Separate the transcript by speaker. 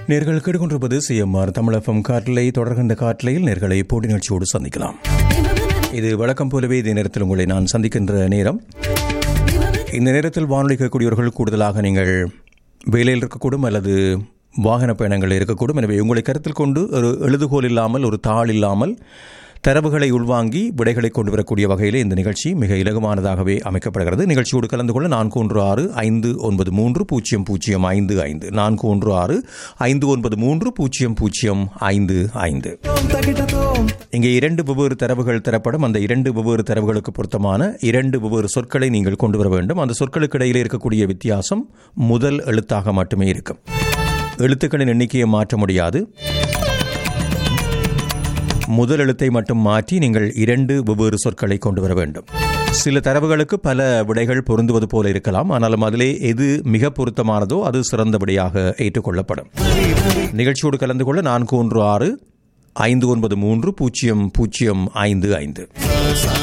Speaker 1: நேர்கள் கேட்டுக்கொண்டிருப்பது சிஎம்ஆர் தமிழகம் காற்றலை தொடர்கின்ற காற்றலையில் நேர்களை போட்டி நிகழ்ச்சியோடு சந்திக்கலாம் இது வழக்கம் போலவே இதே நேரத்தில் உங்களை நான் சந்திக்கின்ற நேரம் இந்த நேரத்தில் வானொலி கேட்கக்கூடியவர்கள் கூடுதலாக நீங்கள் வேலையில் இருக்கக்கூடும் அல்லது வாகன பயணங்கள் இருக்கக்கூடும் எனவே உங்களை கருத்தில் கொண்டு ஒரு எழுதுகோல் இல்லாமல் ஒரு தாள் இல்லாமல் தரவுகளை உள்வாங்கி விடைகளை கொண்டு வரக்கூடிய வகையில் இந்த நிகழ்ச்சி மிக இலகுவானதாகவே அமைக்கப்படுகிறது நிகழ்ச்சியோடு கலந்து கொள்ள நான்கு ஒன்று ஆறு ஐந்து ஒன்பது மூன்று பூஜ்ஜியம் பூஜ்ஜியம் ஐந்து ஐந்து நான்கு ஒன்று ஆறு ஐந்து ஒன்பது மூன்று பூஜ்ஜியம் பூஜ்ஜியம் ஐந்து ஐந்து இங்கே இரண்டு வெவ்வேறு தரவுகள் தரப்படும் அந்த இரண்டு வெவ்வேறு தரவுகளுக்கு பொருத்தமான இரண்டு வெவ்வேறு சொற்களை நீங்கள் கொண்டு வர வேண்டும் அந்த சொற்களுக்கு இடையில் இருக்கக்கூடிய வித்தியாசம் முதல் எழுத்தாக மட்டுமே இருக்கும் எழுத்துக்களின் எண்ணிக்கையை மாற்ற முடியாது முதல் எழுத்தை மட்டும் மாற்றி நீங்கள் இரண்டு வெவ்வேறு சொற்களை கொண்டு வர வேண்டும் சில தரவுகளுக்கு பல விடைகள் பொருந்துவது போல இருக்கலாம் ஆனாலும் அதிலே எது மிக பொருத்தமானதோ அது சிறந்த விடையாக ஏற்றுக்கொள்ளப்படும் நிகழ்ச்சியோடு கலந்து கொள்ள நான்கு ஒன்று ஆறு ஐந்து ஒன்பது மூன்று பூஜ்ஜியம் பூஜ்ஜியம் ஐந்து ஐந்து